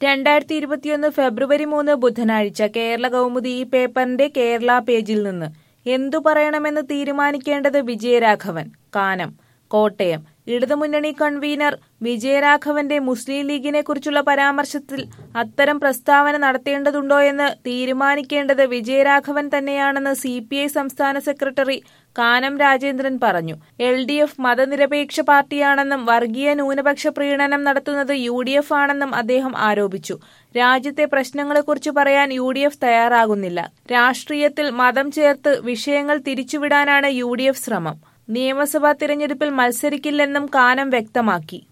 രണ്ടായിരത്തി ഇരുപത്തിയൊന്ന് ഫെബ്രുവരി മൂന്ന് ബുധനാഴ്ച കേരള കൗമുദി ഈ പേപ്പറിന്റെ കേരള പേജിൽ നിന്ന് എന്തു പറയണമെന്ന് തീരുമാനിക്കേണ്ടത് വിജയരാഘവൻ കാനം കോട്ടയം ഇടതുമുന്നണി കൺവീനർ വിജയരാഘവന്റെ മുസ്ലിം ലീഗിനെ കുറിച്ചുള്ള പരാമർശത്തിൽ അത്തരം പ്രസ്താവന നടത്തേണ്ടതുണ്ടോയെന്ന് തീരുമാനിക്കേണ്ടത് വിജയരാഘവൻ തന്നെയാണെന്ന് സി പി ഐ സംസ്ഥാന സെക്രട്ടറി കാനം രാജേന്ദ്രൻ പറഞ്ഞു എൽ ഡി എഫ് മതനിരപേക്ഷ പാർട്ടിയാണെന്നും വർഗീയ ന്യൂനപക്ഷ പ്രീണനം നടത്തുന്നത് യു ഡി എഫ് ആണെന്നും അദ്ദേഹം ആരോപിച്ചു രാജ്യത്തെ പ്രശ്നങ്ങളെക്കുറിച്ച് പറയാൻ യു ഡി എഫ് തയ്യാറാകുന്നില്ല രാഷ്ട്രീയത്തിൽ മതം ചേർത്ത് വിഷയങ്ങൾ തിരിച്ചുവിടാനാണ് യു ഡി എഫ് ശ്രമം നിയമസഭാ തിരഞ്ഞെടുപ്പിൽ മത്സരിക്കില്ലെന്നും കാനം വ്യക്തമാക്കി